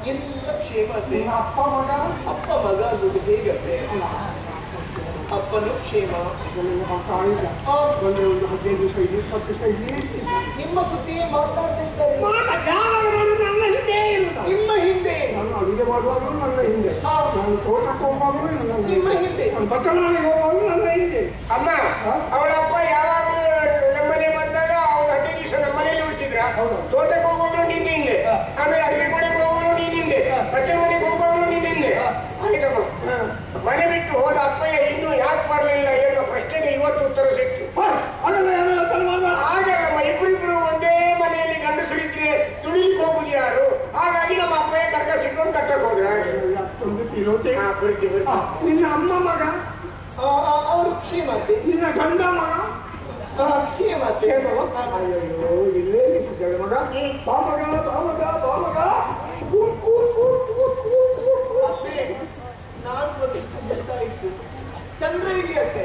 ಎಲ್ಲ ಕ್ಷೇಮ ಅತ್ತೆ ನಿನ್ನ ಅಪ್ಪ ಮಗ ಅಪ್ಪ ಮಗ ಅನ್ನೋದು ಹೇಗತ್ತೆ ಅಪ್ಪನು ಕ್ಷೇಮ ನಿನ್ನ ಮಗ ಕಾಣಿಲ್ಲ ಆ, ಬಂದ್ರೆ ಒಂದು ಹದಿನೈದು ದಿವಸ ಇಲ್ಲಿ ಇಪ್ಪತ್ತು ದಿವಸ ಇಲ್ಲಿ ಇರ್ತೀನಿ. ನಿಮ್ಮ ಸುದ್ದಿಯೇ ಮಾತಾಡ್ತಿದ್ದಾರೆ ಮಾತ ಯಾವಾಗ ನೋಡಿದ್ರು ನನ್ನ ಹಿಂದೆ ಇರುವುದು. ನಿಮ್ಮ ಹಿಂದೆ ನಾನು ಅಡುಗೆ ಮಾಡುವಾಗಲೂ ನನ್ನ ಹಿಂದೆ ಹಾ. ನಾನು ತೋಟಕ್ಕೆ ಹೋಗುವಾಗಲೂ ನನ್ನ ನಿಮ್ಮ ಹಿಂದೆ ಹಿಂದೆ ನಾನು ಬಚ್ಚಲಮನೆಗೆ ಹೋಗುವಾಗಲೂ ನನ್ನ ಹಿಂದೆ ಅಮ್ಮ ಅವಳಪ್ಪ ಯಾವಾಗಲೂ ನಮ್ಮನೆ ಬಂದಾಗ ಅವ್ನು ಹದಿನೈದು ದಿವಸ ನಮ್ಮನೇಲಿ ಉಳಿಸಿದ್ರ ಹೌದು. ತೋಟಕ್ಕೆ ಹೋಗುವಾಗಲೂ ನಿನ್ನ ಹಿಂದೆ ಆಮೇಲೆ ಅಡಿಗೆ ಮನೆಗೆ ಹೋಗುವಾಗಲೂ ನೀನ್ ಹಿಂದೆ ಅಚ್ಚನ ಮನೆಗೆ ಹೋಗುವಾಗಲೂ ನಿನ್ನ ಹಿಂದೆ ಆಯ್ತಮ್ಮ ಮನೆ ಬಿಟ್ಟು ಹೋದ ಅಪ್ಪಯ್ಯ ಇನ್ನೂ ಯಾಕೆ ಬರಲಿಲ್ಲ ಎನ್ನುವ ಪ್ರಶ್ನೆಗೆ ಇವತ್ತು ಉತ್ತರ ಸಿಕ್ತು ಹಾ, ಅದೆಲ್ಲ ಏನೋ ಯೋಚನೆ ಮಾಡ್ಬೇಡ. ಆಗಲ್ಲಮ್ಮ ಇಬ್ಬರಿಬ್ರು ಒಂದೇ ಮನೆಯಲ್ಲಿ ಗಂಡಸರಿದ್ರೆ ದುಡಿಲಿಕ್ಕೆ ಹೋಗುದು ಯಾರು ಹಾಗಾಗಿ ನಮ್ಮ ಅಪ್ಪಯ್ಯ ಕರ್ಕ ಸಿಕ್ಕೊಂಡು ಕಟ್ಟಕ್ಕೆ ಹೋದ್ರ ಅಷ್ಟೊಂದು ತಿರೋತೆ. ಹಾ ಬರ್ತೀವಿ ಹಾ, ಬರ್ತೀವಿ ನಿನ್ನ ಅಮ್ಮ ಮಗ ಆ, ಆ, ಅವರು ಕ್ಷೇಮ ಅತ್ತೆ ನಿನ್ನ ಗಂಡ ಮಗ ಆ, ಕ್ಷೇಮ ಅತ್ತೆ ಅಯ್ಯೋ ಇಲ್ಲೇ ನಿಂತಿದ್ದಾಳೆ ಮಗ ಬಾ ಮಗ ಬಾ ಮಗ ಬಾ ಮಗ ಕೂತ್, ಕೂತ್, ಕೂತ್, ಕೂತ್, ಕೂತ್, ಕೂತ್, ಕೂತ್. ಅತ್ತೆ ನಾನು ಒಂದಿಷ್ಟು ಗೊತ್ತಾಯ್ತು ಚಂದ್ರ ಇಲ್ಲಿ ಅತ್ತೆ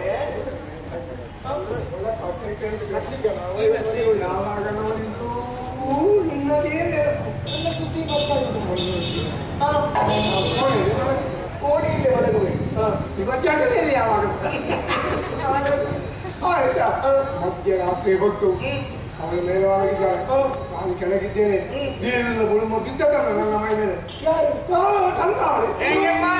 ಯಾವಾಗ ನೋಡಿದ್ರು ನಿನ್ನದೇ ನೆನಪು. ನನ್ನ ಸುದ್ದಿ ಗೊತ್ತಾಯ್ತು ಆ, ಕೋಣೆಯಲ್ಲಿ ಒಳಗಬೇಕು ಇವತ್ತು ಜಗದಲ್ಲಿ ಯಾವಾಗ ಆಯ್ತಾ ಮಧ್ಯರಾತ್ರಿ ಹೊತ್ತು ಅವಳ ಮೇಲೆ ಆಗಿದ್ದಾಳೆ ನಾನು ಕೆಳಗಿದ್ದೇನೆ ದಿಢೀರ್ನ ಬುಳುಮ ಬಿದ್ದದಲ್ಲ ನನ್ನ ಮೈ ಮೇಲೆ ಯಾರು ಆ, ತಂತ್ರ ಅವಳು. ಹೇಗೆಮ್ಮ